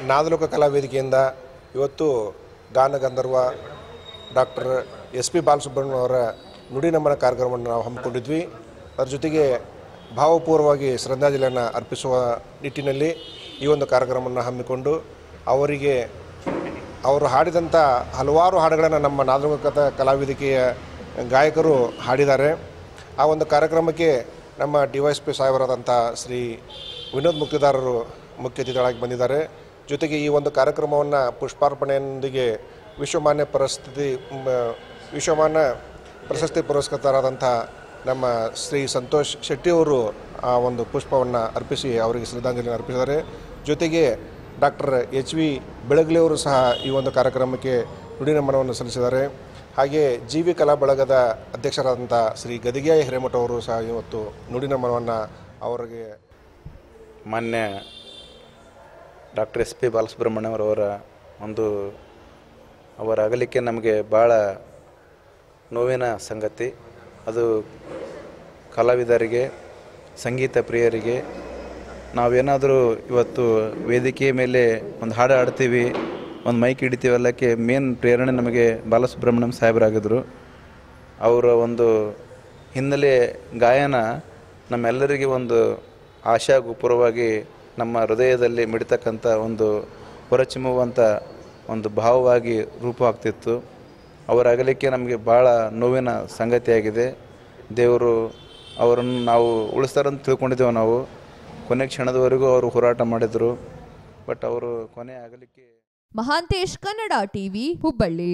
ನಾದಲೋಕ ಕಲಾ ವೇದಿಕೆಯಿಂದ ಇವತ್ತು ಗಾನ ಗಂಧರ್ವ ಡಾಕ್ಟರ್ ಎಸ್ ಪಿ ಬಾಲಸುಬ್ರಹ್ಮಣ್ಯ ಅವರ ನುಡಿ ನಮನ ಕಾರ್ಯಕ್ರಮವನ್ನು ನಾವು ಹಮ್ಮಿಕೊಂಡಿದ್ವಿ ಅದರ ಜೊತೆಗೆ ಭಾವಪೂರ್ವವಾಗಿ ಶ್ರದ್ಧಾಂಜಲಿಯನ್ನು ಅರ್ಪಿಸುವ ನಿಟ್ಟಿನಲ್ಲಿ ಈ ಒಂದು ಕಾರ್ಯಕ್ರಮವನ್ನು ಹಮ್ಮಿಕೊಂಡು ಅವರಿಗೆ ಅವರು ಹಾಡಿದಂಥ ಹಲವಾರು ಹಾಡುಗಳನ್ನು ನಮ್ಮ ನಾದಲೋಕ ಕಲಾವೇದಿಕೆಯ ಗಾಯಕರು ಹಾಡಿದ್ದಾರೆ ಆ ಒಂದು ಕಾರ್ಯಕ್ರಮಕ್ಕೆ ನಮ್ಮ ಡಿ ವೈ ಎಸ್ ಪಿ ಸಾಹೇಬರಾದಂಥ ಶ್ರೀ ವಿನೋದ್ ಮುಕ್ತಿದಾರರು ಮುಖ್ಯ ಅತಿಥಿಗಳಾಗಿ ಬಂದಿದ್ದಾರೆ ಜೊತೆಗೆ ಈ ಒಂದು ಕಾರ್ಯಕ್ರಮವನ್ನು ಪುಷ್ಪಾರ್ಪಣೆಯೊಂದಿಗೆ ವಿಶ್ವಮಾನ್ಯ ಪರಿಸ್ಥಿತಿ ಮ, ವಿಶ್ವಮಾನ್ಯ ಪ್ರಶಸ್ತಿ ಪುರಸ್ಕೃತರಾದಂಥ ನಮ್ಮ ಶ್ರೀ ಸಂತೋಷ್ ಶೆಟ್ಟಿಯವರು ಆ ಒಂದು ಪುಷ್ಪವನ್ನು ಅರ್ಪಿಸಿ ಅವರಿಗೆ ಶ್ರದ್ಧಾಂಜಲಿ ಅರ್ಪಿಸಿದ್ದಾರೆ ಜೊತೆಗೆ ಡಾಕ್ಟರ್ ಎಚ್ ವಿ ಬೆಳಗ್ಲಿಯವರು ಸಹ ಈ ಒಂದು ಕಾರ್ಯಕ್ರಮಕ್ಕೆ ನುಡಿ ನಮನವನ್ನು ಸಲ್ಲಿಸಿದ್ದಾರೆ ಹಾಗೆ ಜಿ ವಿ ಕಲಾ ಬಳಗದ ಅಧ್ಯಕ್ಷರಾದಂಥ ಶ್ರೀ ಗದಿಗೆಯ ಹಿರೇಮಠ ಅವರು ಸಹ ಇವತ್ತು ನುಡಿ ನಮನವನ್ನು ಅವರಿಗೆ ಮಾನ್ಯ ಡಾಕ್ಟರ್ ಎಸ್ ಪಿ ಬಾಲಸುಬ್ರಹ್ಮಣ್ಯವರವರ ಒಂದು ಅವರ ಅಗಲಿಕೆ ನಮಗೆ ಭಾಳ ನೋವಿನ ಸಂಗತಿ ಅದು ಕಲಾವಿದರಿಗೆ ಸಂಗೀತ ಪ್ರಿಯರಿಗೆ ನಾವೇನಾದರೂ ಇವತ್ತು ವೇದಿಕೆ ಮೇಲೆ ಒಂದು ಹಾಡು ಹಾಡ್ತೀವಿ ಒಂದು ಮೈಕ್ ಹಿಡಿತೀವಲ್ಲಕ್ಕೆ ಮೇನ್ ಪ್ರೇರಣೆ ನಮಗೆ ಬಾಲಸುಬ್ರಹ್ಮಣ್ಯಂ ಸಾಹೇಬರಾಗಿದ್ದರು ಅವರ ಒಂದು ಹಿನ್ನೆಲೆ ಗಾಯನ ನಮ್ಮೆಲ್ಲರಿಗೆ ಒಂದು ಆಶಾಗೋಪುರವಾಗಿ ನಮ್ಮ ಹೃದಯದಲ್ಲಿ ಮಿಡಿತಕ್ಕಂಥ ಒಂದು ಹೊರಚಿಮ್ಮುವಂಥ ಒಂದು ಭಾವವಾಗಿ ರೂಪವಾಗ್ತಿತ್ತು ಅವರ ಅಗಲಿಕೆ ನಮಗೆ ಭಾಳ ನೋವಿನ ಸಂಗತಿಯಾಗಿದೆ ದೇವರು ಅವರನ್ನು ನಾವು ಉಳಿಸ್ತಾರಂತ ತಿಳ್ಕೊಂಡಿದ್ದೇವೆ ನಾವು ಕೊನೆ ಕ್ಷಣದವರೆಗೂ ಅವರು ಹೋರಾಟ ಮಾಡಿದರು ಬಟ್ ಅವರು ಕೊನೆ ಅಗಲಿಕೆ ಮಹಾಂತೇಶ್ ಕನ್ನಡ ಟಿವಿ ಹುಬ್ಬಳ್ಳಿ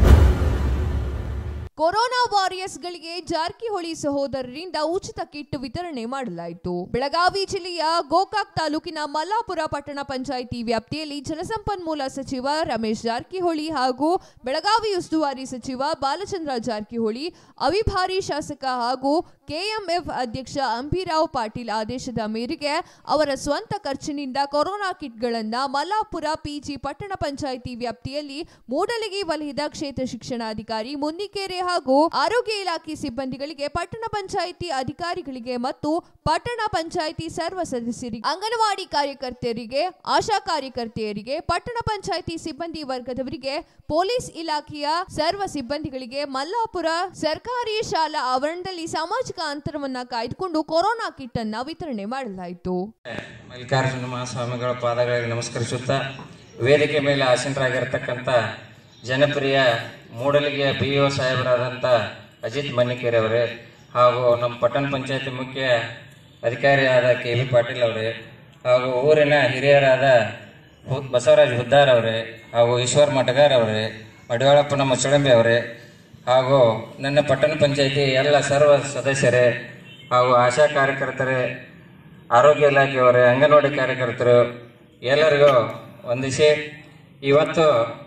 ಕೊರೋನಾ ವಾರಿಯರ್ಸ್ಗಳಿಗೆ ಜಾರಕಿಹೊಳಿ ಸಹೋದರರಿಂದ ಉಚಿತ ಕಿಟ್ ವಿತರಣೆ ಮಾಡಲಾಯಿತು ಬೆಳಗಾವಿ ಜಿಲ್ಲೆಯ ಗೋಕಾಕ್ ತಾಲೂಕಿನ ಮಲ್ಲಾಪುರ ಪಟ್ಟಣ ಪಂಚಾಯಿತಿ ವ್ಯಾಪ್ತಿಯಲ್ಲಿ ಜಲಸಂಪನ್ಮೂಲ ಸಚಿವ ರಮೇಶ್ ಜಾರಕಿಹೊಳಿ ಹಾಗೂ ಬೆಳಗಾವಿ ಉಸ್ತುವಾರಿ ಸಚಿವ ಬಾಲಚಂದ್ರ ಜಾರಕಿಹೊಳಿ ಅವಿಭಾರಿ ಶಾಸಕ ಹಾಗೂ ಕೆಎಂಎಫ್ ಅಧ್ಯಕ್ಷ ಅಂಬಿರಾವ್ ಪಾಟೀಲ್ ಆದೇಶದ ಮೇರೆಗೆ ಅವರ ಸ್ವಂತ ಖರ್ಚಿನಿಂದ ಕೊರೋನಾ ಕಿಟ್ಗಳನ್ನ ಮಲ್ಲಾಪುರ ಪಿಜಿ ಪಟ್ಟಣ ಪಂಚಾಯಿತಿ ವ್ಯಾಪ್ತಿಯಲ್ಲಿ ಮೂಡಲಗಿ ವಲಯದ ಕ್ಷೇತ್ರ ಶಿಕ್ಷಣಾಧಿಕಾರಿ ಮುನ್ನಿಕೆರೆ ಹಾಗೂ ಆರೋಗ್ಯ ಇಲಾಖೆ ಸಿಬ್ಬಂದಿಗಳಿಗೆ ಪಟ್ಟಣ ಪಂಚಾಯಿತಿ ಅಧಿಕಾರಿಗಳಿಗೆ ಮತ್ತು ಪಟ್ಟಣ ಪಂಚಾಯಿತಿ ಸರ್ವ ಸದಸ್ಯರಿಗೆ ಅಂಗನವಾಡಿ ಕಾರ್ಯಕರ್ತೆಯರಿಗೆ ಆಶಾ ಕಾರ್ಯಕರ್ತೆಯರಿಗೆ ಪಟ್ಟಣ ಪಂಚಾಯಿತಿ ಸಿಬ್ಬಂದಿ ವರ್ಗದವರಿಗೆ ಪೊಲೀಸ್ ಇಲಾಖೆಯ ಸರ್ವ ಸಿಬ್ಬಂದಿಗಳಿಗೆ ಮಲ್ಲಾಪುರ ಸರ್ಕಾರಿ ಶಾಲಾ ಆವರಣದಲ್ಲಿ ಸಾಮಾಜಿಕ ಅಂತರವನ್ನ ಕಾಯ್ದುಕೊಂಡು ಕೊರೋನಾ ಕಿಟ್ ಅನ್ನ ವಿತರಣೆ ಮಾಡಲಾಯಿತು ಮಲ್ಲಿಕಾರ್ಜುನ ಮಹಾಸ್ವಾಮಿಗಳ ಪಾದಗಳಿಗೆ ನಮಸ್ಕರಿಸುತ್ತಾ ವೇದಿಕೆ ಮೇಲೆ ಆಸೀನರಾಗಿರ್ತಕ್ಕಂಥ ಜನಪ್ರಿಯ ಮೂಡಲಿಗೆಯ ಬಿ ಒ ಸಾಹೇಬರಾದಂಥ ಅಜಿತ್ ಮನ್ನಿಕೇರಿ ಅವರೇ ಹಾಗೂ ನಮ್ಮ ಪಟ್ಟಣ ಪಂಚಾಯತಿ ಮುಖ್ಯ ಅಧಿಕಾರಿಯಾದ ಕೆ ವಿ ಪಾಟೀಲ್ ಅವರೇ ಹಾಗೂ ಊರಿನ ಹಿರಿಯರಾದ ಹು- ಬಸವರಾಜ್ ಹುದ್ದಾರ್ ಅವರೇ ಹಾಗೂ ಈಶ್ವರ್ ಮಟಗಾರ್ ಅವರೇ ಮಡಿವಾಳಪ್ಪನ ಮುಚ್ಚಳಂಬಿ ಅವರೇ ಹಾಗೂ ನನ್ನ ಪಟ್ಟಣ ಪಂಚಾಯತಿ ಎಲ್ಲ ಸರ್ವ ಸದಸ್ಯರೇ ಹಾಗೂ ಆಶಾ ಕಾರ್ಯಕರ್ತರೇ ಆರೋಗ್ಯ ಇಲಾಖೆಯವರೇ ಅಂಗನವಾಡಿ ಕಾರ್ಯಕರ್ತರು ಎಲ್ಲರಿಗೂ ವಂದಿಸಿ ಇವತ್ತು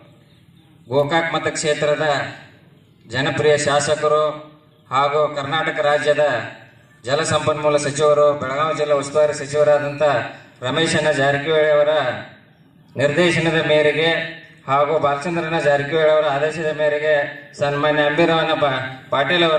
ಗೋಕಾಕ್ ಮತಕ್ಷೇತ್ರದ ಜನಪ್ರಿಯ ಶಾಸಕರು ಹಾಗೂ ಕರ್ನಾಟಕ ರಾಜ್ಯದ ಜಲಸಂಪನ್ಮೂಲ ಸಚಿವರು ಬೆಳಗಾವಿ ಜಿಲ್ಲಾ ಉಸ್ತುವಾರಿ ಸಚಿವರಾದಂಥ ರಮೇಶನ ಜಾರಕಿಹೊಳಿ ಅವರ ನಿರ್ದೇಶನದ ಮೇರೆಗೆ ಹಾಗೂ ಬಾಲಚಂದ್ರನ ಜಾರಕಿಹೊಳಿ ಅವರ ಆದೇಶದ ಮೇರೆಗೆ ಸನ್ಮಾನ್ಯ ಅಂಬಿರವನ ಪಾ- ಪಾಟೀಲ್ ಅವರ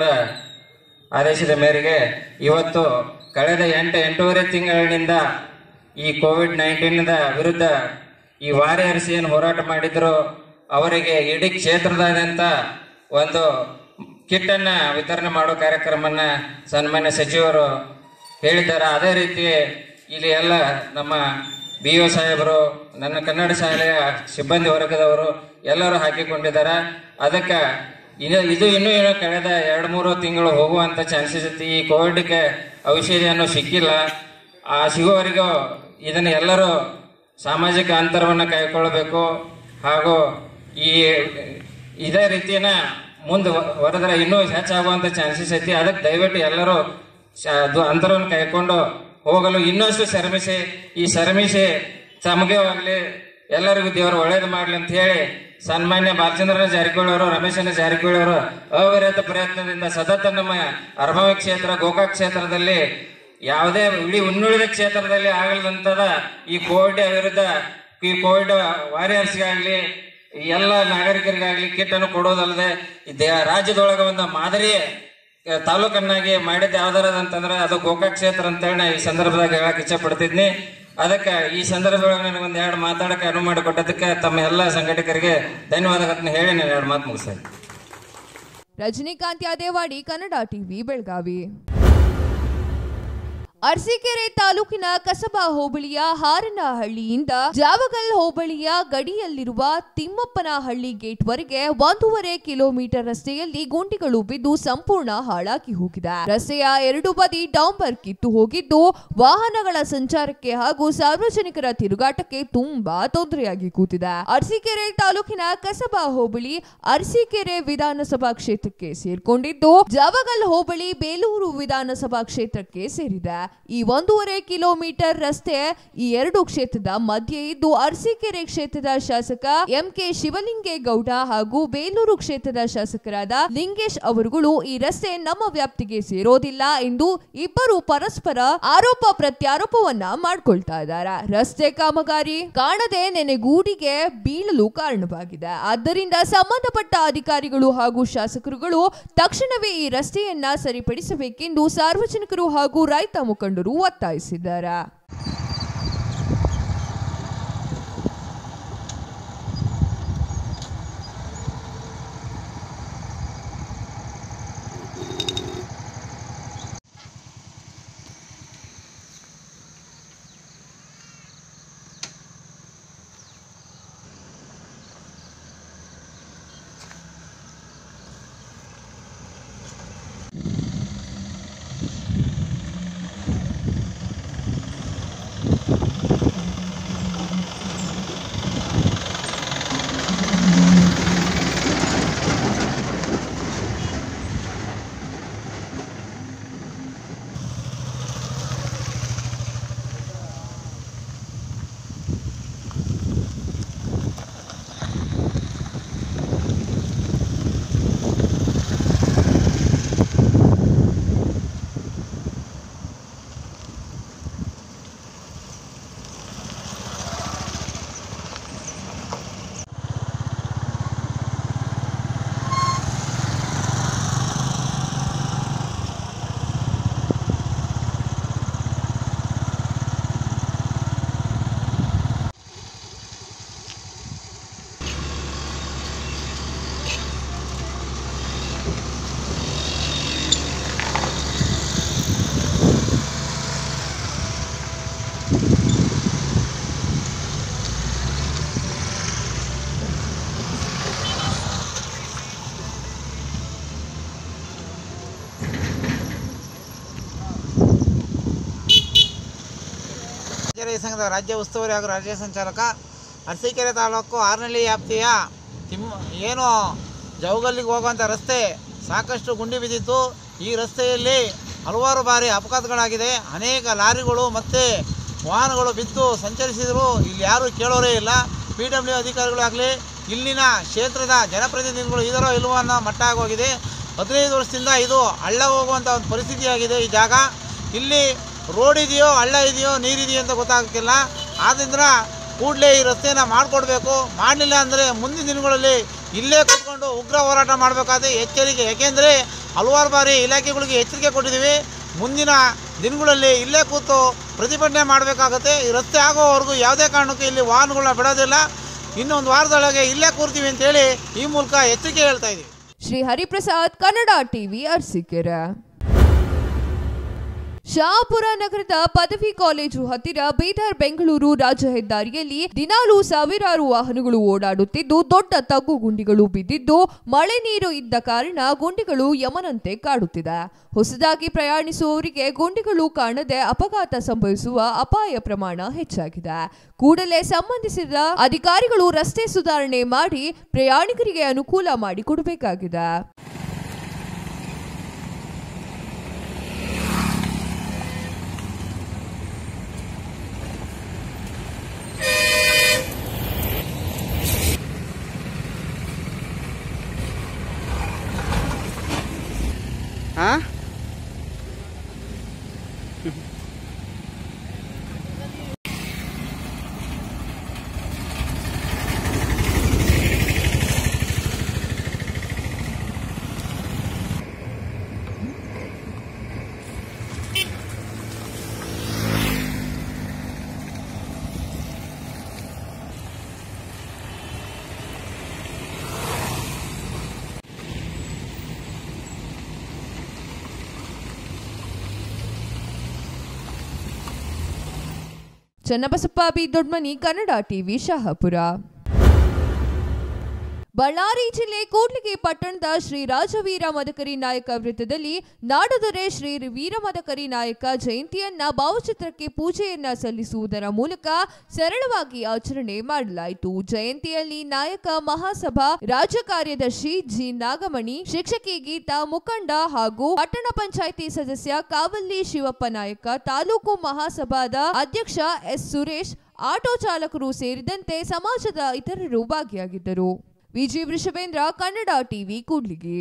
ಆದೇಶದ ಮೇರೆಗೆ ಇವತ್ತು ಕಳೆದ ಎಂಟು ಎಂಟೂವರೆ ತಿಂಗಳಿನಿಂದ ಈ ಕೋವಿಡ್ ನೈನ್ಟೀನ್ ವಿರುದ್ಧ ಈ ವಾರಿಯರ್ಸ್ ಏನು ಹೋರಾಟ ಮಾಡಿದ್ರು ಅವರಿಗೆ ಇಡೀ ಕ್ಷೇತ್ರದಾದ್ಯಂತ ಒಂದು ಕಿಟ್ ಅನ್ನ ವಿತರಣೆ ಮಾಡೋ ಕಾರ್ಯಕ್ರಮನ ಸನ್ಮಾನ್ಯ ಸಚಿವರು ಹೇಳಿದ್ದಾರೆ ಅದೇ ರೀತಿ ಇಲ್ಲಿ ಎಲ್ಲ ನಮ್ಮ ಬಿ ಒ ಸಾಹೇಬರು ನನ್ನ ಕನ್ನಡ ಶಾಲೆಯ ಸಿಬ್ಬಂದಿ ವರ್ಗದವರು ಎಲ್ಲರೂ ಹಾಕಿಕೊಂಡಿದ್ದಾರೆ ಅದಕ್ಕೆ ಇದು ಇದು ಇನ್ನೂ ಏನೋ ಕಳೆದ ಎರಡು ಮೂರು ತಿಂಗಳು ಹೋಗುವಂತ ಚಾನ್ಸಸ್ ಐತಿ ಈ ಕೋವಿಡ್ಗೆ ಔಷಧಿಯನ್ನು ಸಿಕ್ಕಿಲ್ಲ ಆ ಸಿಗುವವರೆಗೂ ಇದನ್ನು ಎಲ್ಲರೂ ಸಾಮಾಜಿಕ ಅಂತರವನ್ನು ಕಾಯ್ಕೊಳ್ಬೇಕು ಹಾಗೂ ಈ ಇದೇ ರೀತಿಯನ್ನ ಮುಂದೆ ಹೊರದ್ರೆ ಇನ್ನೂ ಹೆಚ್ಚಾಗುವಂತ ಚಾನ್ಸಸ್ ಐತಿ ಅದಕ್ಕೆ ದಯವಿಟ್ಟು ಎಲ್ಲರೂ ಶ- ಅದು ಅಂತರವನ್ನು ಕಾಯ್ಕೊಂಡು ಹೋಗಲು ಇನ್ನಷ್ಟು ಶ್ರಮಿಸಿ ಈ ಶ್ರಮಿಸಿ ತಮಗೇ ಎಲ್ಲರಿಗೂ ದೇವರು ಒಳ್ಳೇದು ಮಾಡ್ಲಿ ಅಂತ ಹೇಳಿ ಸನ್ಮಾನ್ಯ ಬಾಲಚಂದ್ರನ ಜಾರಕಿಹೊಳಿ ಅವರು ರಮೇಶನ ಜಾರಕಿಹೊಳಿ ಅವರು ಅವಿರತ ಪ್ರಯತ್ನದಿಂದ ಸತತ ನಮ್ಮ ಅರಭಾವಿ ಕ್ಷೇತ್ರ ಗೋಕಾಕ್ ಕ್ಷೇತ್ರದಲ್ಲಿ ಯಾವುದೇ ಇಡೀ ಇನ್ನುಳಿದ ಕ್ಷೇತ್ರದಲ್ಲಿ ಆಗದಂತದ ಈ ಕೋವಿಡ್ ವಿರುದ್ಧ ಈ ಕೋವಿಡ್ ವಾರಿಯರ್ಸ್ಗಾಗ್ಲಿ ಎಲ್ಲ ನಾಗರಿಕರಿಗಾಗ್ಲಿ ಕಿಟ್ ಅನ್ನು ಕೊಡೋದಲ್ಲದೆ ಈ ದೇ- ರಾಜ್ಯದೊಳಗೆ ಒಂದು ಮಾದರಿ ಆ, ತಾಲೂಕನ್ನಾಗಿ ಮಾಡಿದ್ದು ಯಾವ್ದಾರ ಅಂತಂದ್ರೆ ಅದು ಗೋಕಾಕ್ ಕ್ಷೇತ್ರ ಅಂತೇಳಿ ನಾ ಈ ಸಂದರ್ಭದಾಗ ಹೇಳಕ್ ಇಚ್ಛೆ ಪಡ್ತಿದ್ನಿ ಅದಕ್ಕೆ ಈ ಸಂದರ್ಭದೊಳಗೆ ನನಗೆ ಒಂದು ಎರಡು ಮಾತಾಡಕ್ಕೆ ಅನುವು ಮಾಡಿಕೊಟ್ಟದಕ್ಕೆ ತಮ್ಮ ಎಲ್ಲ ಸಂಘಟಕರಿಗೆ ಧನ್ಯವಾದಗಳನ್ನು ಹೇಳಿ ನಾನು ಎರಡು ಮಾತು ಮುಗಿಸ್ತೇನೆ ರಜನಿಕಾಂತ್ ಯಾದೇವಾಡಿ ಕನ್ನಡ ಟಿವಿ ಬೆಳಗಾವಿ ಅರಸೀಕೆರೆ ತಾಲೂಕಿನ ಕಸಬಾ ಹೋಬಳಿಯ ಹಾರನಹಳ್ಳಿಯಿಂದ ಜಾವಗಲ್ ಹೋಬಳಿಯ ಗಡಿಯಲ್ಲಿರುವ ತಿಮ್ಮಪ್ಪನಹಳ್ಳಿ ಗೇಟ್ವರೆಗೆ ಒಂದೂವರೆ ಕಿಲೋಮೀಟರ್ ರಸ್ತೆಯಲ್ಲಿ ಗುಂಡಿಗಳು ಬಿದ್ದು ಸಂಪೂರ್ಣ ಹಾಳಾಗಿ ಹೋಗಿದೆ ರಸ್ತೆಯ ಎರಡು ಬದಿ ಡಾಂಬರ್ ಕಿತ್ತು ಹೋಗಿದ್ದು ವಾಹನಗಳ ಸಂಚಾರಕ್ಕೆ ಹಾಗೂ ಸಾರ್ವಜನಿಕರ ತಿರುಗಾಟಕ್ಕೆ ತುಂಬಾ ತೊಂದರೆಯಾಗಿ ಕೂತಿದೆ ಅರಸೀಕೆರೆ ತಾಲೂಕಿನ ಕಸಬಾ ಹೋಬಳಿ ಅರಸೀಕೆರೆ ವಿಧಾನಸಭಾ ಕ್ಷೇತ್ರಕ್ಕೆ ಸೇರ್ಕೊಂಡಿದ್ದು ಜಾವಗಲ್ ಹೋಬಳಿ ಬೇಲೂರು ವಿಧಾನಸಭಾ ಕ್ಷೇತ್ರಕ್ಕೆ ಸೇರಿದೆ ಈ ಒಂದೂವರೆ ಕಿಲೋಮೀಟರ್ ರಸ್ತೆ ಈ ಎರಡು ಕ್ಷೇತ್ರದ ಮಧ್ಯೆ ಇದ್ದು ಅರಸೀಕೆರೆ ಕ್ಷೇತ್ರದ ಶಾಸಕ ಎಂ ಕೆ ಶಿವಲಿಂಗೇಗೌಡ ಹಾಗೂ ಬೇಲೂರು ಕ್ಷೇತ್ರದ ಶಾಸಕರಾದ ಲಿಂಗೇಶ್ ಅವರುಗಳು ಈ ರಸ್ತೆ ನಮ್ಮ ವ್ಯಾಪ್ತಿಗೆ ಸೇರೋದಿಲ್ಲ ಎಂದು ಇಬ್ಬರು ಪರಸ್ಪರ ಆರೋಪ ಪ್ರತ್ಯಾರೋಪವನ್ನ ಮಾಡ್ಕೊಳ್ತಾ ಇದ್ದಾರೆ ರಸ್ತೆ ಕಾಮಗಾರಿ ಕಾಣದೆ ನೆನೆಗೂಡಿಗೆ ಬೀಳಲು ಕಾರಣವಾಗಿದೆ ಆದ್ದರಿಂದ ಸಂಬಂಧಪಟ್ಟ ಅಧಿಕಾರಿಗಳು ಹಾಗೂ ಶಾಸಕರುಗಳು ತಕ್ಷಣವೇ ಈ ರಸ್ತೆಯನ್ನ ಸರಿಪಡಿಸಬೇಕೆಂದು ಸಾರ್ವಜನಿಕರು ಹಾಗೂ ರೈತ ಮುಖಂಡರು ಒತ್ತಾಯಿಸಿದ್ದಾರೆ ರೈತ ಸಂಘದ ರಾಜ್ಯ ಉಸ್ತುವಾರಿ ಹಾಗೂ ರಾಜ್ಯ ಸಂಚಾಲಕ ಅರಸೀಕೆರೆ ತಾಲೂಕು ಆರ್ನಳ್ಳಿ ವ್ಯಾಪ್ತಿಯ ತಿಮ್ಮ ಏನು ಜವಗಲ್ಲಿಗೆ ಹೋಗುವಂಥ ರಸ್ತೆ ಸಾಕಷ್ಟು ಗುಂಡಿ ಬಿದ್ದಿತ್ತು ಈ ರಸ್ತೆಯಲ್ಲಿ ಹಲವಾರು ಬಾರಿ ಅಪಘಾತಗಳಾಗಿದೆ ಅನೇಕ ಲಾರಿಗಳು ಮತ್ತು ವಾಹನಗಳು ಬಿದ್ದು ಸಂಚರಿಸಿದರೂ ಇಲ್ಲಿ ಯಾರೂ ಕೇಳೋರೇ ಇಲ್ಲ ಪಿ ಡಬ್ಲ್ಯೂ ಅಧಿಕಾರಿಗಳಾಗಲಿ ಇಲ್ಲಿನ ಕ್ಷೇತ್ರದ ಜನಪ್ರತಿನಿಧಿಗಳು ಇದರೋ ಇಲ್ವೋ ಅನ್ನೋ ಮಟ್ಟ ಆಗೋಗಿದೆ ಹದಿನೈದು ವರ್ಷದಿಂದ ಇದು ಹಳ್ಳ ಹೋಗುವಂಥ ಒಂದು ಪರಿಸ್ಥಿತಿಯಾಗಿದೆ ಈ ಜಾಗ ಇಲ್ಲಿ ರೋಡ್ ಇದೆಯೋ ಹಳ್ಳ ಇದೆಯೋ ನೀರಿದೆಯೋ ಅಂತ ಗೊತ್ತಾಗ್ತಿಲ್ಲ ಆದ್ದರಿಂದ ಕೂಡಲೇ ಈ ರಸ್ತೆಯನ್ನು ಮಾಡಿಕೊಡ್ಬೇಕು ಮಾಡಲಿಲ್ಲ ಅಂದರೆ ಮುಂದಿನ ದಿನಗಳಲ್ಲಿ ಇಲ್ಲೇ ಕೂತ್ಕೊಂಡು ಉಗ್ರ ಹೋರಾಟ ಮಾಡಬೇಕಾದ್ರೆ ಎಚ್ಚರಿಕೆ ಯಾಕೆಂದರೆ ಹಲವಾರು ಬಾರಿ ಇಲಾಖೆಗಳಿಗೆ ಎಚ್ಚರಿಕೆ ಕೊಟ್ಟಿದ್ದೀವಿ ಮುಂದಿನ ದಿನಗಳಲ್ಲಿ ಇಲ್ಲೇ ಕೂತು ಪ್ರತಿಭಟನೆ ಮಾಡಬೇಕಾಗತ್ತೆ ಈ ರಸ್ತೆ ಆಗೋವರೆಗೂ ಯಾವುದೇ ಕಾರಣಕ್ಕೂ ಇಲ್ಲಿ ವಾಹನಗಳನ್ನ ಬಿಡೋದಿಲ್ಲ ಇನ್ನೊಂದು ವಾರದೊಳಗೆ ಇಲ್ಲೇ ಕೂರ್ತೀವಿ ಅಂತೇಳಿ ಈ ಮೂಲಕ ಎಚ್ಚರಿಕೆ ಹೇಳ್ತಾ ಇದ್ದೀವಿ ಶ್ರೀ ಹರಿಪ್ರಸಾದ್ ಕನ್ನಡ ಟಿವಿ ಅರಸೀಕೆರೆ ಶಹಾಪುರ ನಗರದ ಪದವಿ ಕಾಲೇಜು ಹತ್ತಿರ ಬೀದರ್ ಬೆಂಗಳೂರು ರಾಜ್ಯ ಹೆದ್ದಾರಿಯಲ್ಲಿ ದಿನಾಲೂ ಸಾವಿರಾರು ವಾಹನಗಳು ಓಡಾಡುತ್ತಿದ್ದು ದೊಡ್ಡ ತಗ್ಗು ಗುಂಡಿಗಳು ಬಿದ್ದಿದ್ದು ಮಳೆ ನೀರು ಇದ್ದ ಕಾರಣ ಗುಂಡಿಗಳು ಯಮನಂತೆ ಕಾಡುತ್ತಿದೆ ಹೊಸದಾಗಿ ಪ್ರಯಾಣಿಸುವವರಿಗೆ ಗುಂಡಿಗಳು ಕಾಣದೆ ಅಪಘಾತ ಸಂಭವಿಸುವ ಅಪಾಯ ಪ್ರಮಾಣ ಹೆಚ್ಚಾಗಿದೆ ಕೂಡಲೇ ಸಂಬಂಧಿಸಿದ ಅಧಿಕಾರಿಗಳು ರಸ್ತೆ ಸುಧಾರಣೆ ಮಾಡಿ ಪ್ರಯಾಣಿಕರಿಗೆ ಅನುಕೂಲ ಮಾಡಿಕೊಡಬೇಕಾಗಿದೆ ಹಾಂ ಚನ್ನಬಸಪ್ಪ ಬಿ ದೊಡ್ಮನಿ ಕನ್ನಡ ಟಿವಿ ಶಹಾಪುರ ಬಳ್ಳಾರಿ ಜಿಲ್ಲೆ ಕೂಡ್ಲಿಗಿ ಪಟ್ಟಣದ ಶ್ರೀ ರಾಜವೀರ ಮದಕರಿ ನಾಯಕ ವೃತ್ತದಲ್ಲಿ ನಾಡದೊರೆ ಶ್ರೀ ವೀರ ಮದಕರಿ ನಾಯಕ ಜಯಂತಿಯನ್ನ ಭಾವಚಿತ್ರಕ್ಕೆ ಪೂಜೆಯನ್ನ ಸಲ್ಲಿಸುವುದರ ಮೂಲಕ ಸರಳವಾಗಿ ಆಚರಣೆ ಮಾಡಲಾಯಿತು ಜಯಂತಿಯಲ್ಲಿ ನಾಯಕ ಮಹಾಸಭಾ ರಾಜ್ಯ ಕಾರ್ಯದರ್ಶಿ ಜಿ ನಾಗಮಣಿ ಶಿಕ್ಷಕಿ ಗೀತಾ ಮುಖಂಡ ಹಾಗೂ ಪಟ್ಟಣ ಪಂಚಾಯಿತಿ ಸದಸ್ಯ ಕಾವಲ್ಲಿ ಶಿವಪ್ಪ ನಾಯಕ ತಾಲೂಕು ಮಹಾಸಭಾದ ಅಧ್ಯಕ್ಷ ಎಸ್ ಸುರೇಶ್ ಆಟೋ ಚಾಲಕರು ಸೇರಿದಂತೆ ಸಮಾಜದ ಇತರರು ಭಾಗಿಯಾಗಿದ್ದರು ವಿಜಿ ವೃಷಭೇಂದ್ರ ಕನ್ನಡ ಟಿವಿ ಕೂಡ್ಲಿಗಿ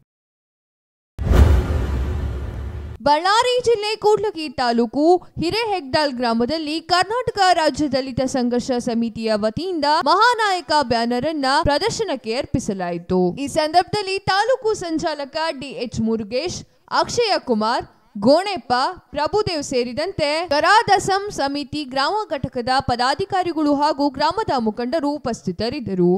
ಬಳ್ಳಾರಿ ಜಿಲ್ಲೆ ಕೂಡ್ಲಗಿ ತಾಲೂಕು ಹಿರೇಹೆಗ್ದಾಲ್ ಗ್ರಾಮದಲ್ಲಿ ಕರ್ನಾಟಕ ರಾಜ್ಯ ದಲಿತ ಸಂಘರ್ಷ ಸಮಿತಿಯ ವತಿಯಿಂದ ಮಹಾನಾಯಕ ಬ್ಯಾನರ್ ಅನ್ನ ಪ್ರದರ್ಶನಕ್ಕೆ ಅರ್ಪಿಸಲಾಯಿತು ಈ ಸಂದರ್ಭದಲ್ಲಿ ತಾಲೂಕು ಸಂಚಾಲಕ ಡಿಎಚ್ ಮುರುಗೇಶ್ ಅಕ್ಷಯ ಕುಮಾರ್ ಗೋಣೆಪ್ಪ ಪ್ರಭುದೇವ್ ಸೇರಿದಂತೆ ಕರಾದಸಂ ಸಮಿತಿ ಗ್ರಾಮ ಘಟಕದ ಪದಾಧಿಕಾರಿಗಳು ಹಾಗೂ ಗ್ರಾಮದ ಮುಖಂಡರು ಉಪಸ್ಥಿತರಿದ್ದರು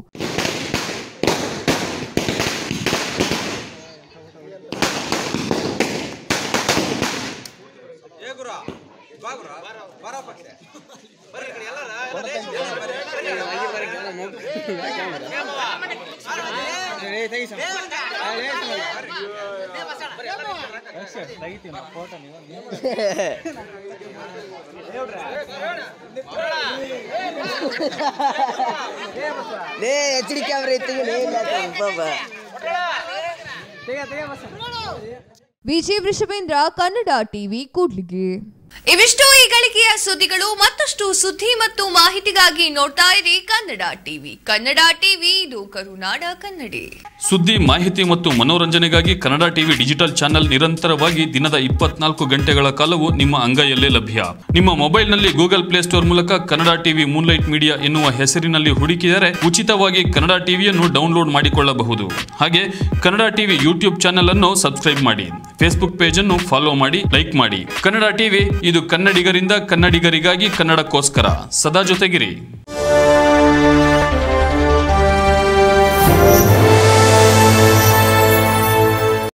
ಲೇ ಎಚ್ ಡಿ ಕ್ಯಾಮ್ರಾ ಇತ್ತು ವಿಜಿ ವೃಷಭೇಂದ್ರ ಕನ್ನಡ ಟಿವಿ ಕೂಡ್ಲಿಗಿ ಇವಿಷ್ಟು ಈ ಗಳಿಗೆಯ ಸುದ್ದಿಗಳು ಮತ್ತಷ್ಟು ಸುದ್ದಿ ಮತ್ತು ಮಾಹಿತಿಗಾಗಿ ನೋಡ್ತಾ ಇರಿ ಕನ್ನಡ ಟಿವಿ ಕನ್ನಡ ಟಿವಿ ಇದು ಕರುನಾಡ ಕನ್ನಡಿ ಸುದ್ದಿ ಮಾಹಿತಿ ಮತ್ತು ಮನೋರಂಜನೆಗಾಗಿ ಕನ್ನಡ ಟಿವಿ ಡಿಜಿಟಲ್ ಚಾನೆಲ್ ನಿರಂತರವಾಗಿ ದಿನದ ಇಪ್ಪತ್ನಾಲ್ಕು ಗಂಟೆಗಳ ಕಾಲವು ನಿಮ್ಮ ಅಂಗೈಯಲ್ಲೇ ಲಭ್ಯ ನಿಮ್ಮ ಮೊಬೈಲ್ನಲ್ಲಿ ಗೂಗಲ್ ಪ್ಲೇಸ್ಟೋರ್ ಮೂಲಕ ಕನ್ನಡ ಟಿವಿ ಮೂನ್ಲೈಟ್ ಮೀಡಿಯಾ ಎನ್ನುವ ಹೆಸರಿನಲ್ಲಿ ಹುಡುಕಿದರೆ ಉಚಿತವಾಗಿ ಕನ್ನಡ ಟಿವಿಯನ್ನು ಡೌನ್ಲೋಡ್ ಮಾಡಿಕೊಳ್ಳಬಹುದು ಹಾಗೆ ಕನ್ನಡ ಟಿವಿ ಯೂಟ್ಯೂಬ್ ಚಾನೆಲ್ ಅನ್ನು ಸಬ್ಸ್ಕ್ರೈಬ್ ಮಾಡಿ ಫೇಸ್ಬುಕ್ ಪೇಜ್ ಅನ್ನು ಫಾಲೋ ಮಾಡಿ ಲೈಕ್ ಮಾಡಿ ಕನ್ನಡ ಟಿವಿ ಇದು ಕನ್ನಡಿಗರಿಂದ ಕನ್ನಡಿಗರಿಗಾಗಿ ಕನ್ನಡಕ್ಕೋಸ್ಕರ ಸದಾ ಜೊತೆಗಿರಿ